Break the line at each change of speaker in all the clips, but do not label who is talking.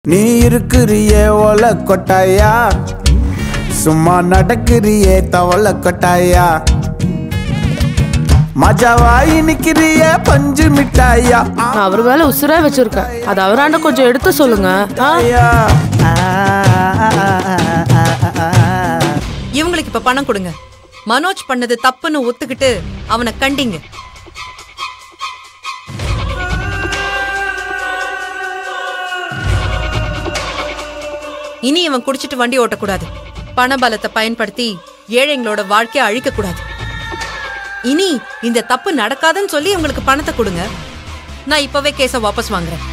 நீ இருக்கிறியே ஒல கொட்டாயா சும்மா நடக்கிறியே தவள கொட்டாயா மஜாவாயி நிக்கிறியே பஞ்சு மிட்டாயா
நான் அவர் மேல உசுரா வச்சிருக்கேன் அது அவராண்ட கொஞ்சம் எடுத்து சொல்லுங்க ஆ?
ஆயா.
இவங்களுக்கு இப்ப பணம் கொடுங்க மனோஜ் பண்ணது தப்புன்னு ஒத்துக்கிட்டு அவனை கண்டிங்க இனி இவன் குடிச்சிட்டு வண்டி ஓட்டக்கூடாது பண பலத்தை பயன்படுத்தி ஏழைங்களோட வாழ்க்கைய அழிக்க கூடாது இனி இந்த தப்பு நடக்காதுன்னு சொல்லி இவங்களுக்கு பணத்தை கொடுங்க நான் இப்பவே கேஸ வாபஸ் வாங்குறேன்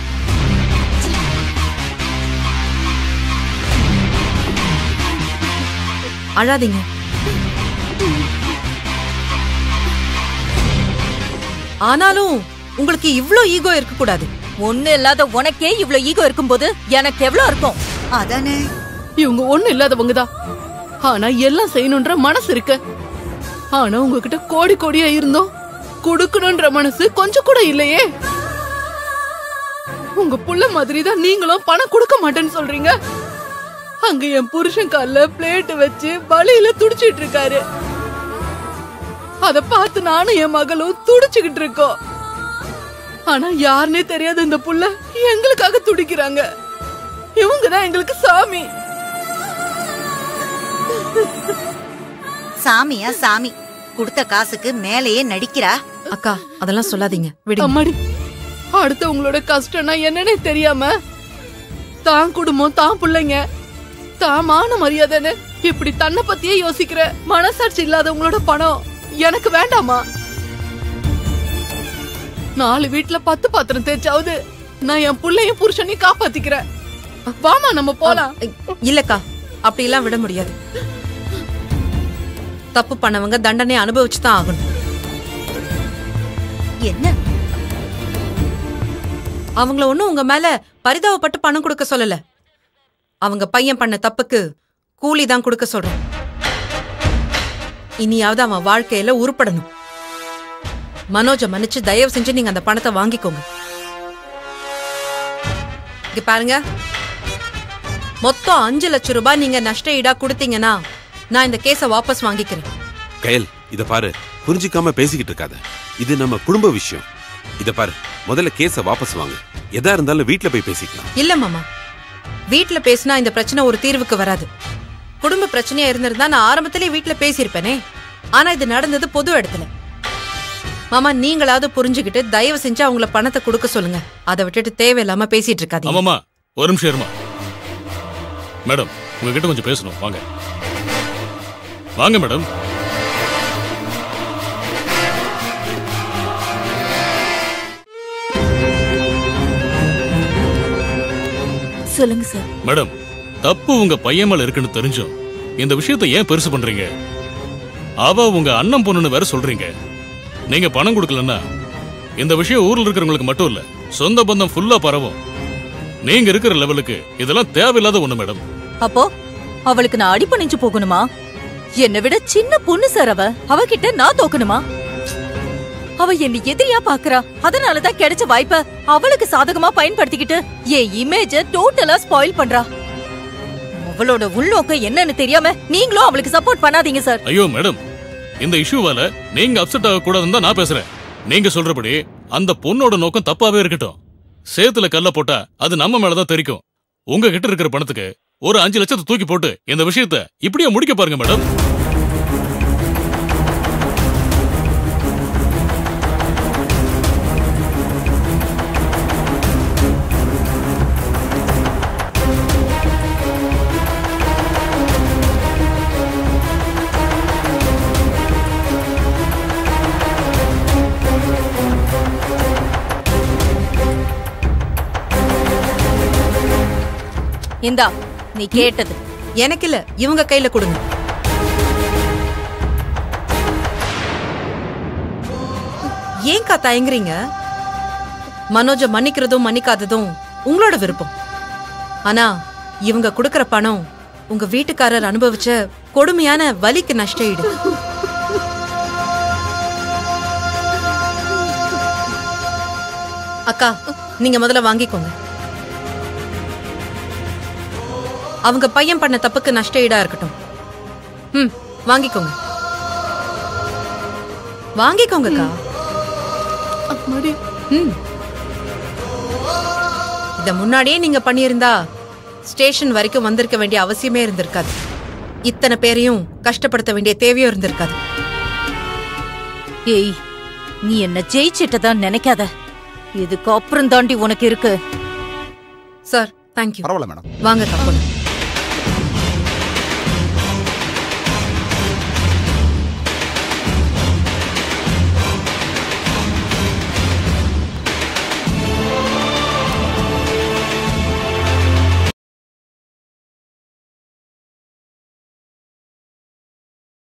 அழாதீங்க ஆனாலும் உங்களுக்கு இவ்ளோ ஈகோ இருக்க கூடாது
ஒண்ணு இல்லாத உனக்கே இவ்ளோ ஈகோ இருக்கும்போது எனக்கு எவ்வளவு இருக்கும்
அதானே
இவங்க ஒண்ணு இல்லாதவங்க தான் ஆனா எல்லாம் செய்யணும்ன்ற மனசு இருக்கு ஆனா உங்ககிட்ட கோடி கோடியா இருந்தோம் கொடுக்கணும்ன்ற மனசு கொஞ்சம் கூட இல்லையே உங்க புள்ள மாதிரி தான் நீங்களும் பணம் கொடுக்க மாட்டேன்னு சொல்றீங்க அங்க என் புருஷன் கால்ல பிளேட் வச்சு வழியில துடிச்சிட்டு இருக்காரு அத பார்த்து நானும் என் மகளும் துடிச்சுக்கிட்டு இருக்கோம் ஆனா யாருன்னே தெரியாத இந்த புள்ள எங்களுக்காக துடிக்கிறாங்க இவங்க தான் எங்களுக்கு சாமி
சாமியா சாமி கொடுத்த காசுக்கு மேலேயே நடிக்கிறா
அக்கா அதெல்லாம் சொல்லாதீங்க விடுங்க
அம்மாடி அடுத்தவங்களோட கஷ்டம்னா என்னன்னே தெரியாம தான் குடும்பம் தான் பிள்ளைங்க தான் மான மரியாதைன்னு இப்படி தன்னை பத்தியே யோசிக்கிற மனசாட்சி இல்லாதவங்களோட பணம் எனக்கு வேண்டாமா நாலு வீட்டுல பத்து பாத்திரம் தேய்ச்சாவது நான் என் புள்ளையும் புருஷனையும் காப்பாத்திக்கிறேன் வாமா நம்ம போலாம்
இல்லக்கா அப்படி எல்லாம் விட முடியாது தப்பு பண்ணவங்க தண்டனை அனுபவிச்சு தான் ஆகணும்
என்ன
அவங்கள ஒண்ணும் உங்க மேல பரிதாபப்பட்டு பணம் கொடுக்க சொல்லல அவங்க பையன் பண்ண தப்புக்கு கூலி தான் கொடுக்க சொல்றோம் இனியாவது அவன் வாழ்க்கையில உருப்படணும் மனோஜ மன்னிச்சு தயவு செஞ்சு நீங்க அந்த பணத்தை வாங்கிக்கோங்க இங்க பாருங்க மொத்தம் அஞ்சு லட்சம் ரூபாய் நீங்க நஷ்ட ஈடா கொடுத்தீங்கன்னா நான் இந்த கேஸ வாபஸ் வாங்கிக்கிறேன்
கயல் இத பாரு புரிஞ்சுக்காம பேசிக்கிட்டு இருக்காத இது நம்ம குடும்ப விஷயம் இத பாரு முதல்ல கேஸ வாபஸ் வாங்க எதா இருந்தாலும் வீட்ல போய் பேசிக்கலாம்
இல்ல மாமா வீட்ல பேசினா இந்த பிரச்சனை ஒரு தீர்வுக்கு வராது குடும்ப பிரச்சனையா இருந்திருந்தா நான் ஆரம்பத்திலே வீட்ல பேசியிருப்பேனே ஆனா இது நடந்தது பொது இடத்துல மாமா நீங்களாவது புரிஞ்சுக்கிட்டு தயவு செஞ்சு அவங்கள பணத்தை கொடுக்க சொல்லுங்க அதை விட்டுட்டு தேவையில்லாம பேசிட்டு இருக்காதீங்க
ஆமாமா ஒரு நிமிஷம் இருமா மேடம் உங்ககிட்ட கொஞ்சம் பேசணும் வாங்க வாங்க மேடம்
சொல்லுங்க சார்
மேடம் தப்பு உங்க பையன் மேல இருக்குன்னு தெரிஞ்சும் இந்த விஷயத்தை ஏன் பெருசு பண்றீங்க அவ உங்க அண்ணன் பொண்ணுன்னு வேற சொல்றீங்க நீங்க பணம் கொடுக்கலன்னா இந்த விஷயம் ஊர்ல இருக்கிறவங்களுக்கு மட்டும் இல்ல சொந்த பந்தம் ஃபுல்லா பரவும் நீங்க இருக்கிற லெவலுக்கு இதெல்லாம் தேவையில்லாத ஒண்ணு மேடம்
அப்போ அவளுக்கு நான் அடிபணிஞ்சு போகணுமா என்னை விட சின்ன பொண்ணு சார் அவ அவகிட்ட நான் தோக்கணுமா அவ என்னை எதிரியா பாக்குறா அதனாலதான் கிடைச்ச வாய்ப்ப அவளுக்கு சாதகமா பயன்படுத்திக்கிட்டு என் இமேஜ டோட்டலா ஸ்பாயில் பண்றா அவளோட உள்நோக்கம் என்னன்னு தெரியாம நீங்களும் அவளுக்கு சப்போர்ட் பண்ணாதீங்க சார்
ஐயோ மேடம் இந்த இஷ்யூவால நீங்க அப்செட் ஆக கூடாதுன்னு தான் நான் பேசுறேன் நீங்க சொல்றபடி அந்த பொண்ணோட நோக்கம் தப்பாவே இருக்கட்டும் சேத்துல கல்ல போட்டா அது நம்ம மேலதான் தெரிக்கும் உங்க கிட்ட இருக்கிற பணத்துக்கு ஒரு அஞ்சு லட்சத்தை தூக்கி போட்டு இந்த விஷயத்த இப்படியே முடிக்க பாருங்க மேடம்
இந்தா நீ கேட்டது
எனக்கு இல்ல இவங்க கையில கொடுங்க ஏன்க்கா தயங்குறீங்க மனோஜ மன்னிக்கிறதும் மன்னிக்காததும் உங்களோட விருப்பம் ஆனா இவங்க கொடுக்கற பணம் உங்க வீட்டுக்காரர் அனுபவிச்ச கொடுமையான வலிக்கு நஷ்ட ஈடு அக்கா நீங்க முதல்ல வாங்கிக்கோங்க அவங்க பையன் பண்ண தப்புக்கு நஷ்ட ஈடா இருக்கட்டும் ம் வாங்கிக்கோங்க வாங்கிக்கோங்கக்கா
அம்மாடி
ம் இத முன்னாடியே நீங்க பண்ணியிருந்தா ஸ்டேஷன் வரைக்கும் வந்திருக்க வேண்டிய அவசியமே இருந்திருக்காது இத்தனை பேரையும் கஷ்டப்படுத்த வேண்டிய தேவையும் இருந்திருக்காது
ஏய் நீ என்ன ஜெயிச்சிட்டதான் நினைக்காத இதுக்கு அப்புறம் தாண்டி உனக்கு இருக்கு
சார் தேங்க்யூ
பரவாயில்ல மேடம்
வாங்க தப்பு